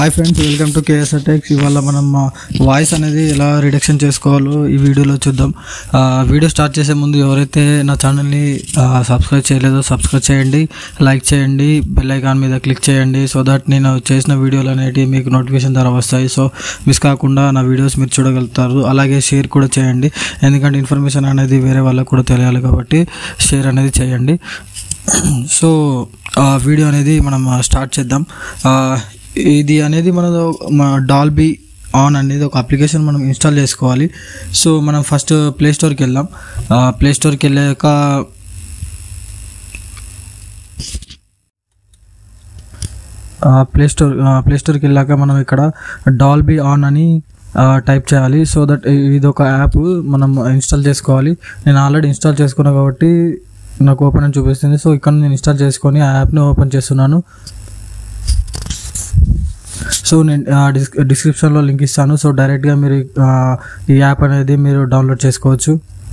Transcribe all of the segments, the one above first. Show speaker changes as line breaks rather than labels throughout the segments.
Hi friends welcome to KSR techs ఇవాళ మనం voice అనేది ఎలా రిడక్షన్ చేసుకోవాలో ఈ వీడియోలో చూద్దాం ఆ, వీడియో స్టార్ట్ చేసే ముందు ఎవరైతే నా ఛానల్ని సబ్స్క్రైబ్ చేయలేదో సబ్స్క్రైబ్ చేయండి లైక్ చేయండి బెల్ ఐకాన్ మీద క్లిక్ చేయండి సో దట్ నేను చేసిన వీడియోలు అనేటివి మీకు నోటిఫికేషన్ ద్వారా వస్తాయి సో మిస్ కాకుండా నా వీడియోస్ మీరు చూడగలుగుతారు అలాగే షేర్ కూడా చేయండి ఎందుకంటే ఇన్ఫర్మేషన్ అనేది వేరే వాళ్ళకు కూడా తెలియాలి కాబట్టి షేర్ అనేది చేయండి సో ఆ వీడియో అనేది మనం స్టార్ట్ చేద్దాం ఆ, ఇది అనేది మన డాల్బీ ఆన్ అనేది ఒక అప్లికేషన్ మనం ఇన్స్టాల్ చేసుకోవాలి సో మనం ఫస్ట్ ప్లే స్టోర్కి వెళ్దాం ప్లే స్టోర్కి వెళ్ళాక ప్లే స్టోర్ ప్లే స్టోర్కి వెళ్ళాక మనం ఇక్కడ డాల్బీ ఆన్ అని టైప్ చేయాలి సో దట్ ఇది ఒక యాప్ మనం ఇన్స్టాల్ చేసుకోవాలి నేను ఆల్రెడీ ఇన్స్టాల్ చేసుకున్నా కాబట్టి నాకు ఓపెన్ అని చూపిస్తుంది సో ఇక్కడ నేను ఇన్స్టాల్ చేసుకొని ఆ యాప్ని ఓపెన్ చేస్తున్నాను సో నేను డిస్ డిస్క్రిప్షన్లో లింక్ ఇస్తాను సో డైరెక్ట్గా మీరు ఆ, ఈ యాప్ అనేది మీరు డౌన్లోడ్ చేసుకోవచ్చు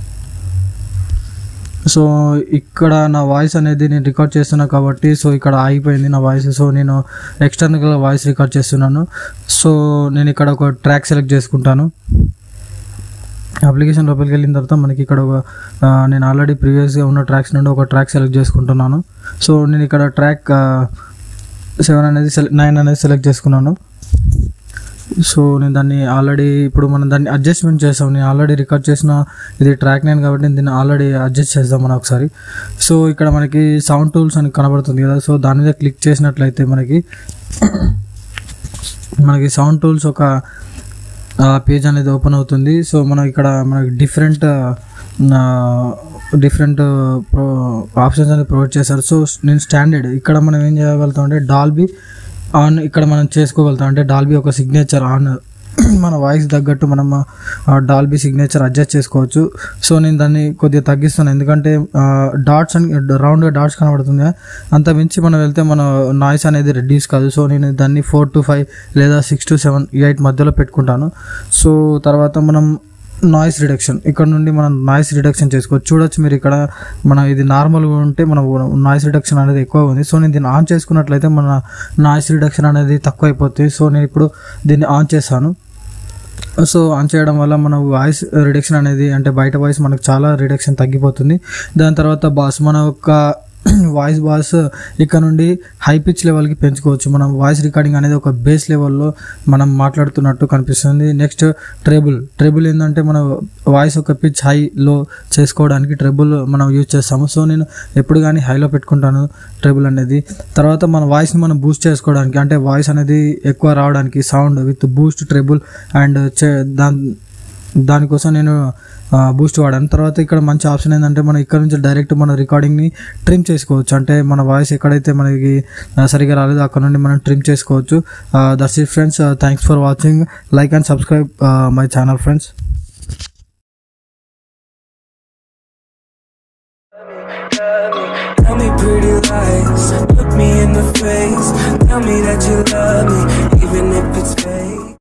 సో ఇక్కడ నా వాయిస్ అనేది నేను రికార్డ్ చేస్తున్నా కాబట్టి సో ఇక్కడ ఆగిపోయింది నా వాయిస్ సో నేను ఎక్స్టర్నల్గా వాయిస్ రికార్డ్ చేస్తున్నాను సో నేను ఇక్కడ ఒక ట్రాక్ సెలెక్ట్ చేసుకుంటాను అప్లికేషన్ లోపలికి వెళ్ళిన తర్వాత మనకి ఇక్కడ ఒక ఆ, నేను ఆల్రెడీ ప్రీవియస్గా ఉన్న ట్రాక్స్ నుండి ఒక ట్రాక్ సెలెక్ట్ చేసుకుంటున్నాను సో నేను ఇక్కడ ట్రాక్ సెవెన్ అనేది సెలెక్ట్ నైన్ అనేది సెలెక్ట్ చేసుకున్నాను సో నేను దాన్ని ఆల్రెడీ ఇప్పుడు మనం దాన్ని అడ్జస్ట్మెంట్ చేస్తాం నేను ఆల్రెడీ రికార్డ్ చేసిన ఇది ట్రాక్ నైన్ కాబట్టి నేను దీన్ని ఆల్రెడీ అడ్జస్ట్ చేద్దాం మనం ఒకసారి సో ఇక్కడ మనకి సౌండ్ టూల్స్ అని కనబడుతుంది కదా సో దాని మీద క్లిక్ చేసినట్లయితే మనకి మనకి సౌండ్ టూల్స్ ఒక పేజ్ అనేది ఓపెన్ అవుతుంది సో మనం ఇక్కడ మనకి డిఫరెంట్ డిఫరెంట్ ప్రో ఆప్షన్స్ అనేది ప్రొవైడ్ చేశారు సో నేను స్టాండర్డ్ ఇక్కడ మనం ఏం చేయగలుగుతాం అంటే డాల్బీ ఆన్ ఇక్కడ మనం చేసుకోగలుగుతాం అంటే డాల్బీ ఒక సిగ్నేచర్ ఆన్ మన వాయిస్ తగ్గట్టు మనం డాల్బీ సిగ్నేచర్ అడ్జస్ట్ చేసుకోవచ్చు సో నేను దాన్ని కొద్దిగా తగ్గిస్తాను ఎందుకంటే డాట్స్ అని రౌండ్గా డాట్స్ కనబడుతుంది కదా, అంత మించి మనం వెళ్తే మన నాయిస్ అనేది రెడ్యూస్ కాదు సో నేను దాన్ని ఫోర్ టు ఫైవ్ లేదా సిక్స్ టు సెవెన్ ఎయిట్ మధ్యలో పెట్టుకుంటాను సో తర్వాత మనం నాయిస్ రిడక్షన్ ఇక్కడ నుండి మనం నాయిస్ రిడక్షన్ చేసుకోవచ్చు చూడొచ్చు మీరు ఇక్కడ మన ఇది నార్మల్గా ఉంటే మన నాయిస్ రిడక్షన్ అనేది ఎక్కువ ఉంది సో నేను దీన్ని ఆన్ చేసుకున్నట్లయితే మన నాయిస్ రిడక్షన్ అనేది తక్కువ అయిపోతుంది సో నేను ఇప్పుడు దీన్ని ఆన్ చేస్తాను సో ఆన్ చేయడం వల్ల మన వాయిస్ రిడక్షన్ అనేది అంటే బయట వాయిస్ మనకు చాలా రిడక్షన్ తగ్గిపోతుంది దాని తర్వాత బాస్ మన యొక్క వాయిస్ బాస్ ఇక్కడ నుండి హై పిచ్ లెవెల్కి పెంచుకోవచ్చు మనం వాయిస్ రికార్డింగ్ అనేది ఒక బేస్ లెవెల్లో మనం మాట్లాడుతున్నట్టు కనిపిస్తుంది నెక్స్ట్ ట్రెబుల్ ట్రెబుల్ ఏంటంటే మన వాయిస్ ఒక పిచ్ హై లో చేసుకోవడానికి ట్రెబుల్ మనం యూజ్ చేస్తాము సో నేను ఎప్పుడు కానీ హైలో పెట్టుకుంటాను ట్రెబుల్ అనేది తర్వాత మన వాయిస్ని మనం బూస్ట్ చేసుకోవడానికి అంటే వాయిస్ అనేది ఎక్కువ రావడానికి sound with boost treble and దాని దానికోసం నేను బూస్ట్ వాడాను తర్వాత ఇక్కడ మంచి ఆప్షన్ ఏంటంటే మనం ఇక్కడ నుంచి డైరెక్ట్ మన రికార్డింగ్ని ట్రిమ్ చేసుకోవచ్చు అంటే మన వాయిస్ ఎక్కడైతే మనకి ఆ, సరిగా రాలేదో అక్కడ నుండి మనం ట్రిమ్ చేసుకోవచ్చు that's it friends thanks for watching like and subscribe my channel friends
Tell me pretty lies, look me in the face. Tell me that you love me, even if it's fake.